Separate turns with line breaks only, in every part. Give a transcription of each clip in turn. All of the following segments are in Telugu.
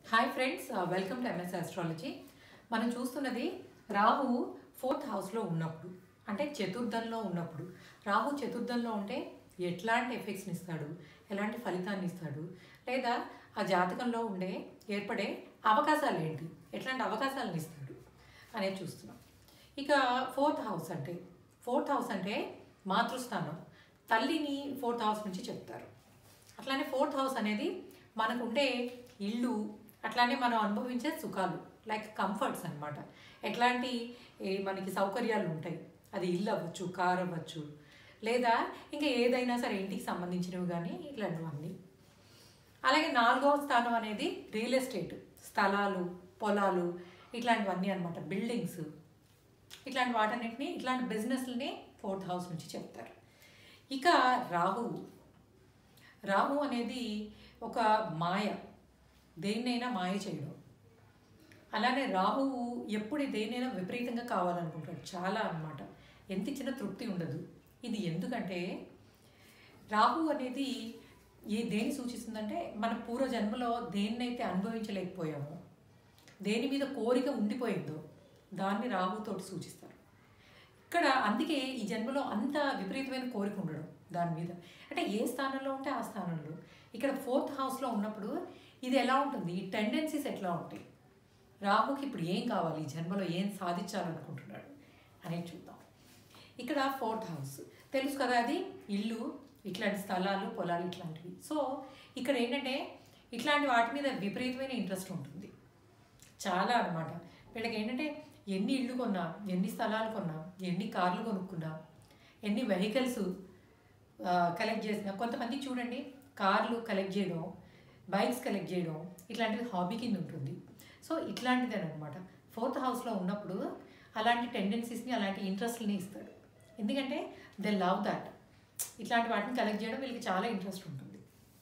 hi friends welcome to MS astrology మనం చూస్తున్నది రాహు ఫోర్త్ హౌస్లో ఉన్నప్పుడు అంటే చతుర్థంలో ఉన్నప్పుడు రాహు చతుర్థంలో ఉంటే ఎట్లాంటి ఎఫెక్ట్స్ని ఇస్తాడు ఎలాంటి ఫలితాన్ని ఇస్తాడు లేదా ఆ జాతకంలో ఉండే ఏర్పడే అవకాశాలు ఏంటి ఎట్లాంటి అవకాశాలను ఇస్తాడు అనేది చూస్తున్నాం ఇక ఫోర్త్ హౌస్ అంటే ఫోర్త్ హౌస్ అంటే మాతృస్థానం తల్లిని ఫోర్త్ హౌస్ నుంచి చెప్తారు అట్లానే ఫోర్త్ హౌస్ అనేది మనకు ఉండే ఇల్లు అట్లానే మనం అనుభవించే సుఖాలు లైక్ కంఫర్ట్స్ అన్నమాట ఎట్లాంటి ఏ, మనకి సౌకర్యాలు ఉంటాయి అది ఇల్లు అవ్వచ్చు కార్ అవ్వచ్చు లేదా ఇంకా ఏదైనా సరే ఇంటికి సంబంధించినవి కానీ ఇట్లాంటివన్నీ అలాగే నాలుగవ స్థానం అనేది రియల్ ఎస్టేట్ స్థలాలు పొలాలు ఇట్లాంటివన్నీ అనమాట బిల్డింగ్స్ ఇట్లాంటి వాటన్నిటిని ఇట్లాంటి బిజినెస్లని ఫోర్త్ హౌస్ నుంచి చెప్తారు ఇక రాహువు రాహు అనేది ఒక మాయ దేన్నైనా మాయ చేయడం అలానే రాహువు ఎప్పుడు దేన్నైనా విపరీతంగా కావాలనుకుంటాడు చాలా అన్నమాట ఎంత ఇచ్చినా తృప్తి ఉండదు ఇది ఎందుకంటే రాహు అనేది ఏ దేని సూచిస్తుందంటే మన పూర్వ జన్మలో దేన్నైతే అనుభవించలేకపోయామో దేని మీద కోరిక ఉండిపోయిందో దాన్ని రాహుతోటి సూచిస్తారు ఇక్కడ అందుకే ఈ జన్మలో అంత విపరీతమైన కోరిక ఉండడం దాని మీద అంటే ఏ స్థానంలో ఉంటే ఆ స్థానంలో ఇక్కడ ఫోర్త్ హౌస్లో ఉన్నప్పుడు ఇది ఎలా ఉంటుంది ఈ టెండెన్సీస్ ఎట్లా ఉంటాయి రాహుకి ఇప్పుడు ఏం కావాలి ఈ జన్మలో ఏం సాధించాలనుకుంటున్నాడు అనేది చూద్దాం ఇక్కడ ఫోర్త్ హౌస్ తెలుసు కదా అది ఇల్లు ఇట్లాంటి స్థలాలు పొలాలు ఇట్లాంటివి సో ఇక్కడ ఏంటంటే ఇట్లాంటి వాటి మీద విపరీతమైన ఇంట్రెస్ట్ ఉంటుంది చాలా అనమాట వీళ్ళకి ఏంటంటే ఎన్ని ఇళ్ళు కొన్నా ఎన్ని స్థలాలు కొన్నా ఎన్ని కార్లు కొనుక్కున్నా ఎన్ని వెహికల్స్ కలెక్ట్ చేసినా కొంతమంది చూడండి కార్లు కలెక్ట్ చేయడం బైక్స్ కలెక్ట్ చేయడం ఇట్లాంటివి హాబీ కింద ఉంటుంది సో ఇట్లాంటిదే అనమాట ఫోర్త్ హౌస్లో ఉన్నప్పుడు అలాంటి టెండెన్సీస్ని అలాంటి ఇంట్రెస్ట్ని ఇస్తాడు ఎందుకంటే దే లవ్ దాట్ ఇట్లాంటి వాటిని కలెక్ట్ చేయడం వీళ్ళకి చాలా ఇంట్రెస్ట్ ఉంటుంది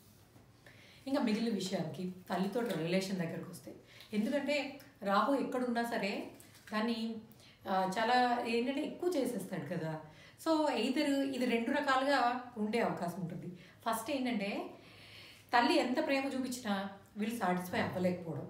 ఇంకా మిగిలిన విషయానికి తల్లితో రిలేషన్ దగ్గరకు వస్తే ఎందుకంటే రాహు ఎక్కడున్నా సరే దాన్ని ఆ, చాలా ఏంటంటే ఎక్కువ చేసేస్తాడు కదా సో ఇద్దరు ఇది రెండు రకాలుగా ఉండే అవకాశం ఉంటుంది ఫస్ట్ ఏంటంటే తల్లి ఎంత ప్రేమ చూపించినా వీళ్ళు సాటిస్ఫై అవ్వలేకపోవడం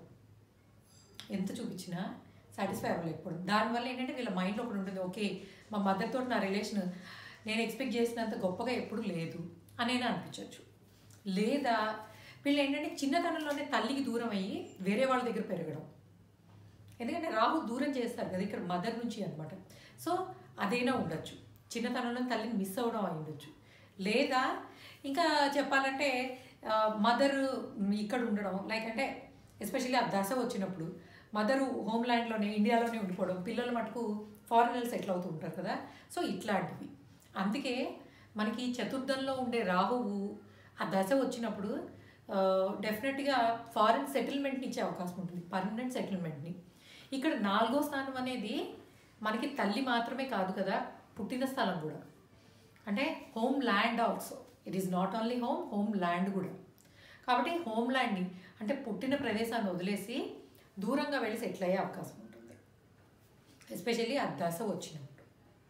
ఎంత చూపించినా సాటిస్ఫై అవ్వలేకపోవడం దానివల్ల ఏంటంటే వీళ్ళ మైండ్లో ఒకటి ఉంటుంది ఓకే మా మదర్ తోటి నా రిలేషన్ నేను ఎక్స్పెక్ట్ చేసినంత గొప్పగా ఎప్పుడు లేదు అనేనా అనిపించవచ్చు లేదా వీళ్ళు ఏంటంటే చిన్నతనంలోనే తల్లికి దూరం అయ్యి వేరే వాళ్ళ దగ్గర పెరగడం ఎందుకంటే రాహు దూరం చేస్తారు కదా ఇక్కడ మదర్ నుంచి అనమాట సో అదైనా ఉండొచ్చు చిన్నతనంలో తల్లిని మిస్ అవ్వడం అయి ఉండొచ్చు లేదా ఇంకా చెప్పాలంటే మదర్ ఇక్కడ ఉండడం లైక్ అంటే ఎస్పెషల్లీ ఆ దశ వచ్చినప్పుడు మదరు హోమ్ ల్యాండ్లోనే ఇండియాలోనే ఉండిపోవడం పిల్లలు మటుకు ఫారినర్స్ సెటిల్ అవుతూ ఉంటారు కదా సో ఇట్లాంటివి అందుకే మనకి చతుర్థంలో ఉండే రాహువు ఆ దశ వచ్చినప్పుడు డెఫినెట్గా ఫారిన్ సెటిల్మెంట్ని ఇచ్చే అవకాశం ఉంటుంది పర్మనెంట్ సెటిల్మెంట్ని ఇక్కడ నాలుగో స్థానం అనేది మనకి తల్లి మాత్రమే కాదు కదా పుట్టిన స్థలం కూడా అంటే home land also it is not only home home land కూడా కాబట్టి హోమ్ ల్యాండ్ని అంటే పుట్టిన ప్రదేశాన్ని వదిలేసి దూరంగా వెళ్ళి సెటిల్ అయ్యే అవకాశం ఉంటుంది ఎస్పెషల్లీ ఆ దశ వచ్చినప్పుడు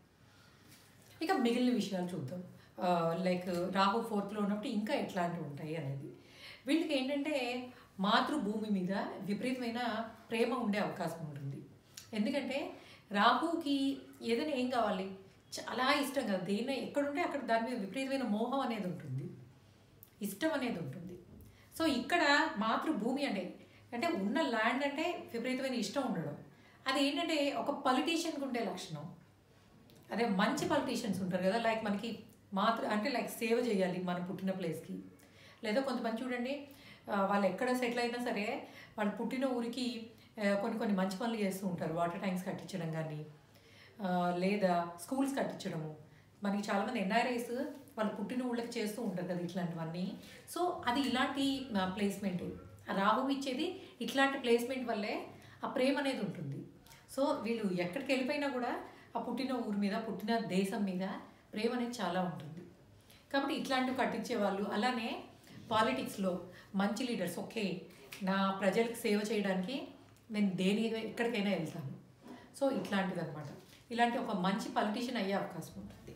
ఇక మిగిలిన విషయాలు చూద్దాం లైక్ రాహు ఫోర్త్లో ఉన్నప్పుడు ఇంకా ఎట్లాంటివి ఉంటాయి అనేది వీళ్ళకి ఏంటంటే మాతృభూమి మీద విపరీతమైన ప్రేమ ఉండే అవకాశం ఉంటుంది ఎందుకంటే రాహుకి ఏదైనా ఏం కావాలి చాలా ఇష్టం కదా దేన్ని ఎక్కడుంటే అక్కడ దాని మీద విపరీతమైన మోహం అనేది ఉంటుంది ఇష్టం అనేది ఉంటుంది సో ఇక్కడ మాతృభూమి అంటే అంటే ఉన్న ల్యాండ్ అంటే విపరీతమైన ఇష్టం ఉండడం అది ఏంటంటే ఒక పొలిటీషియన్కి ఉండే లక్షణం అదే మంచి పొలిటీషియన్స్ ఉంటారు కదా లైక్ మనకి మాత్ర అంటే లైక్ సేవ చేయాలి మన పుట్టిన ప్లేస్కి లేదా కొంతమంది చూడండి ఆ, వాళ్ళు ఎక్కడ సెటిల్ అయినా సరే వాళ్ళు పుట్టిన ఊరికి ఆ, కొన్ని కొన్ని మంచి పనులు చేస్తూ ఉంటారు వాటర్ ట్యాంక్స్ కట్టించడం కానీ ఆ, లేదా స్కూల్స్ కట్టించడము మనకి చాలామంది ఎన్ఆర్ఐస్ వాళ్ళు పుట్టిన ఊళ్ళకి చేస్తూ ఉంటారు కదా ఇట్లాంటివన్నీ సో అది ఇలాంటి ప్లేస్మెంట్ రాహు ఇచ్చేది ఇట్లాంటి ప్లేస్మెంట్ వల్లే ఆ ప్రేమ అనేది ఉంటుంది సో వీళ్ళు ఎక్కడికి వెళ్ళిపోయినా కూడా ఆ పుట్టిన ఊరి మీద పుట్టిన దేశం మీద ప్రేమ అనేది చాలా ఉంటుంది కాబట్టి ఇట్లాంటివి కట్టించే వాళ్ళు అలానే పాలిటిక్స్లో మంచి లీడర్స్ ఓకే నా ప్రజలకు సేవ చేయడానికి నేను దేని ఎక్కడికైనా వెళ్తాను సో ఇట్లాంటిది అనమాట ఇలాంటి ఒక మంచి పొలిటీషియన్ అయ్యే అవకాశం ఉంటుంది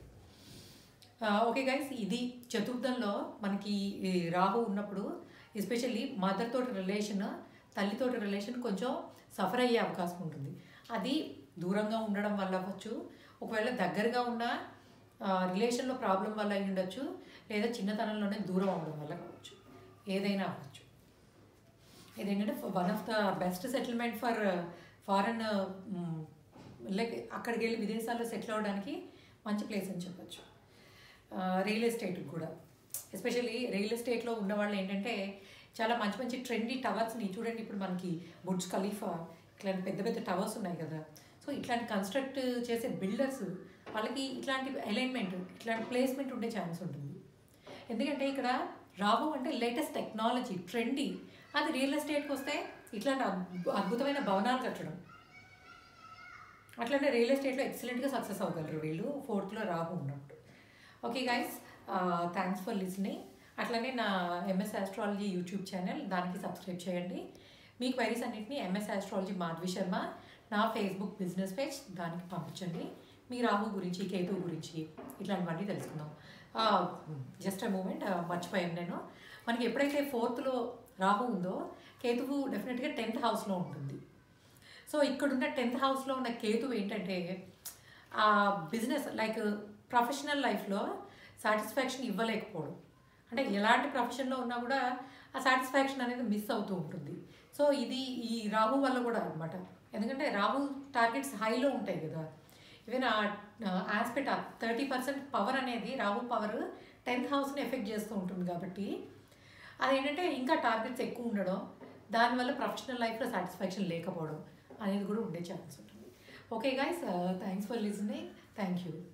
ఓకే గైస్ ఇది చతుర్థంలో మనకి ఈ రాహు ఉన్నప్పుడు ఎస్పెషల్లీ మదర్ తోటి రిలేషన్ తల్లితోటి రిలేషన్ కొంచెం సఫర్ అయ్యే అవకాశం ఉంటుంది అది దూరంగా ఉండడం వల్ల అవ్వచ్చు ఒకవేళ దగ్గరగా ఉన్న రిలేషన్లో ప్రాబ్లం వల్ల అయి ఉండొచ్చు లేదా చిన్నతనంలోనే దూరం అవడం వల్ల కావచ్చు ఏదైనా అవ్వచ్చు ఇదేంటంటే one of the best settlement for foreign like అక్కడికి వెళ్ళి విదేశాల్లో సెటిల్ అవ్వడానికి మంచి ప్లేస్ అని చెప్పొచ్చు రియల్ ఎస్టేట్ కూడా ఎస్పెషల్లీ రియల్ ఎస్టేట్లో ఉన్న వాళ్ళు ఏంటంటే చాలా మంచి మంచి ట్రెండీ టవర్స్ని చూడండి ఇప్పుడు మనకి బుడ్జ్ ఖలీఫా ఇట్లాంటి పెద్ద పెద్ద టవర్స్ ఉన్నాయి కదా సో ఇట్లాంటి కన్స్ట్రక్ట్ చేసే బిల్డర్స్ వాళ్ళకి ఇట్లాంటి అలైన్మెంట్ ఇట్లాంటి ప్లేస్మెంట్ ఉండే ఛాన్స్ ఉంటుంది ఎందుకంటే ఇక్కడ రాబో అంటే లేటెస్ట్ టెక్నాలజీ ట్రెండీ అది రియల్ ఎస్టేట్కి వస్తే ఇట్లాంటి అద్భు- అద్భుతమైన భవనాలు కట్టడం అట్లనే రియల్ ఎస్టేట్లో ఎక్సలెంట్గా సక్సెస్ అవ్వగలరు వీళ్ళు ఫోర్త్లో రాహు ఉన్నప్పుడు okay guys thanks for listening అట్లనే నా ఎంఎస్ ఆస్ట్రాలజీ యూట్యూబ్ ఛానల్ దానికి సబ్స్క్రైబ్ చేయండి మీ క్వైరీస్ అన్నింటినీ ఎంఎస్ ఆస్ట్రాలజీ మాధవి శర్మ నా ఫేస్బుక్ బిజినెస్ పేజ్ దానికి పంపించండి మీ రాహు గురించి కేతు గురించి ఇట్లాంటివన్నీ తెలుసుకుందాం జస్ట్ అ మూమెంట్ మర్చిపోయాను నేను మనకి ఎప్పుడైతే ఫోర్త్లో రాహు ఉందో కేతువు డెఫినెట్గా టెన్త్ హౌస్లో ఉంటుంది సో ఇక్కడున్న టెన్త్ హౌస్లో ఉన్న కేతు ఏంటంటే ఆ బిజినెస్ లైక్ ప్రొఫెషనల్ లైఫ్లో సాటిస్ఫాక్షన్ ఇవ్వలేకపోవడం అంటే ఎలాంటి ప్రొఫెషన్లో ఉన్నా కూడా ఆ సాటిస్ఫాక్షన్ అనేది మిస్ అవుతూ ఉంటుంది సో ఇది ఈ రాహు వల్ల కూడా అనమాట ఎందుకంటే రాహు టార్గెట్స్ హైలో ఉంటాయి కదా ఈవెన్ ఆ ఆస్పెక్ట్ ఆ థర్టీ పర్సెంట్ పవర్ అనేది రాహు పవర్ టెన్త్ హౌస్ని ఎఫెక్ట్ చేస్తూ ఉంటుంది కాబట్టి అదేంటంటే ఇంకా టార్గెట్స్ ఎక్కువ ఉండడం దానివల్ల ప్రొఫెషనల్ లైఫ్లో సాటిస్ఫాక్షన్ లేకపోవడం అనేది కూడా ఉండే ఛాన్స్ ఉంటుంది okay guys thanks for listening thank you